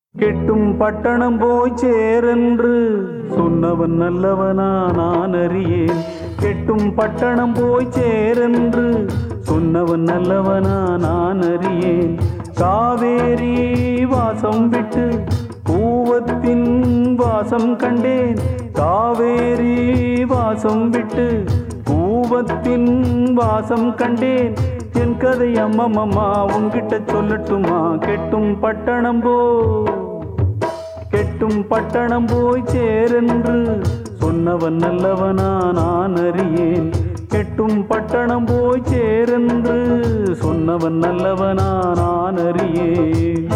கெட்டும் பட்டணம் போய் சேரென்று சொன்னவன் நல்லவனா நான் அறியேன் கெட்டும் பட்டணம் போய் சேரென்று சொன்னவன் நல்லவனா நான் அறியேன் காவேரி வாசம் விட்டு கூவத்தின் வாசம் கண்டேன் காவேரி வாசம் விட்டு கூவத்தின் வாசம் கண்டேன் என் கதை அம்மம்மா உன்கிட்ட சொல்லட்டுமா கெட்டும் பட்டணம் போ கெட்டும் பட்டணம் போய் சேரென்று சொன்னவன் நல்லவனா நான் அறியேன் கெட்டும் பட்டணம் போய் சேரென்று சொன்னவன் நல்லவனா நான் அறியேன்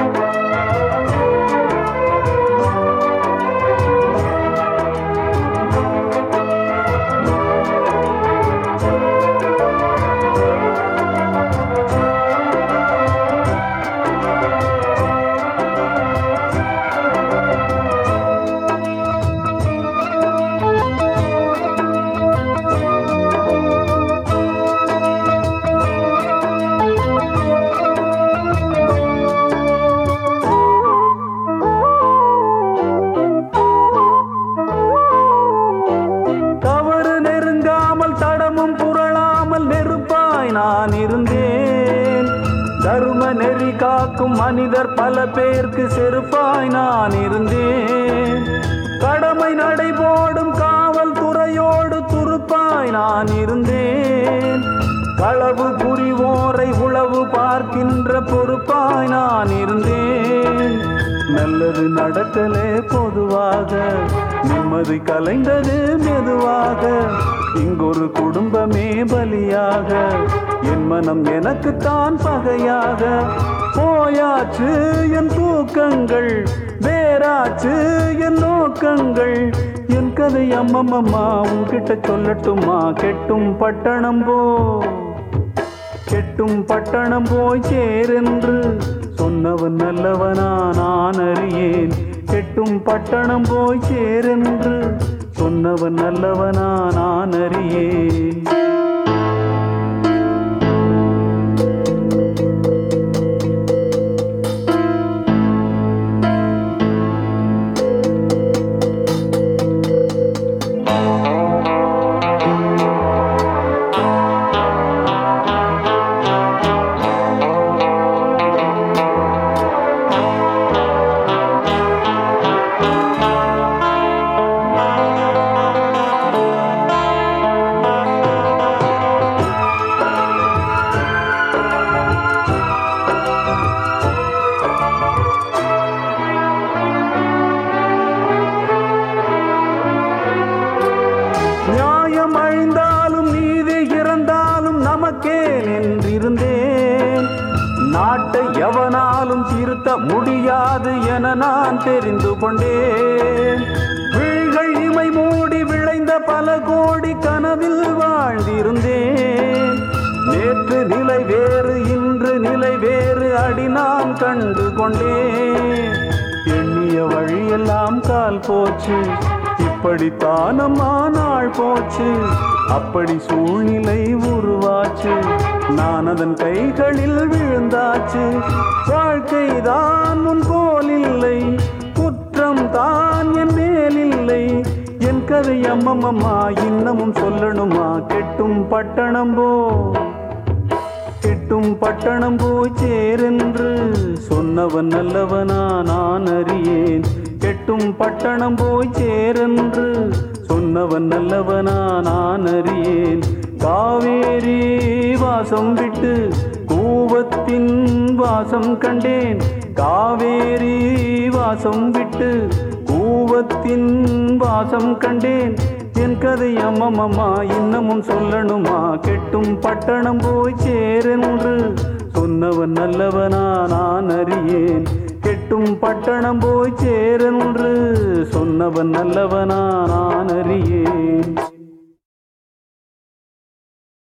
தவறு நெருங்காமல் தடமும் புரளாமல் நெருப்பாய் நான் இருந்தேன் தர்ம நெறி காக்கும் மனிதர் பல பேருக்கு செருப்பாய் நான் இருந்தேன் கடமை நடைபோடும் காவல்துறையோடு துருப்பாய் நான் இருந்தேன் களவு புரிவோரை உளவு பார்க்கின்ற பொறுப்பாய் நான் இருந்தேன் நல்லது நடக்கலே பொதுவாக நிம்மதி கலைந்தது மெதுவாக இங்கொரு குடும்பமே பலியாக என் மனம் எனக்குத்தான் பகையாக போயாச்சு என் தூக்கங்கள் வேறாச்சு என் நோக்கங்கள் என் கதை அம்மம்மம்மா உன்கிட்ட சொல்லட்டுமா கெட்டும் பட்டணம் போ கெட்டும் பட்டணம் போய் சேரென்று சொன்னவன் நல்லவனா நான் அறியேன் கெட்டும் பட்டணம் போய் சேரென்று சொன்னவன் நல்லவனா நான் அறியேன் நியாயம் அழிந்தாலும் நீதி இறந்தாலும் நமக்கே நின்றிருந்தேன் நாட்டை எவனாலும் திருத்த முடியாது என நான் தெரிந்து கொண்டேன் விழிகள் இமை மூடி விளைந்த பல கோடி கனவில் வாழ்ந்திருந்தேன் நேற்று நிலை வேறு இன்று நிலை வேறு அடி நான் கண்டு கொண்டேன் எண்ணிய வழியெல்லாம் கால் போச்சு இப்படித்தானம்மா நாள் போச்சு அப்படி சூழ்நிலை உருவாச்சு நான் அதன் கைகளில் விழுந்தாச்சு வாழ்க்கைதான் உன் போல் இல்லை குற்றம் தான் என் மேலில்லை என் கதை அம்மம்மம்மா இன்னமும் சொல்லணுமா கெட்டும் பட்டணம் போ கெட்டும் பட்டணம் போய் சேரென்று சொன்னவன் நல்லவனா நான் அறியேன் கெட்டும் பட்டணம் போய் சேரென்று சொன்னவன் நல்லவனா நான் அறியேன் காவேரி வாசம் விட்டு கூவத்தின் வாசம் கண்டேன் காவேரி வாசம் விட்டு கூவத்தின் வாசம் கண்டேன் என் கதை அம்மம்மா இன்னமும் சொல்லணுமா கெட்டும் பட்டணம் போய் சேரென்று சொன்னவன் நல்லவனா நான் அறியேன் கெட்டும் பட்டணம் போய் சேரென்று சொன்னவன் நல்லவனா நான் அறியேன்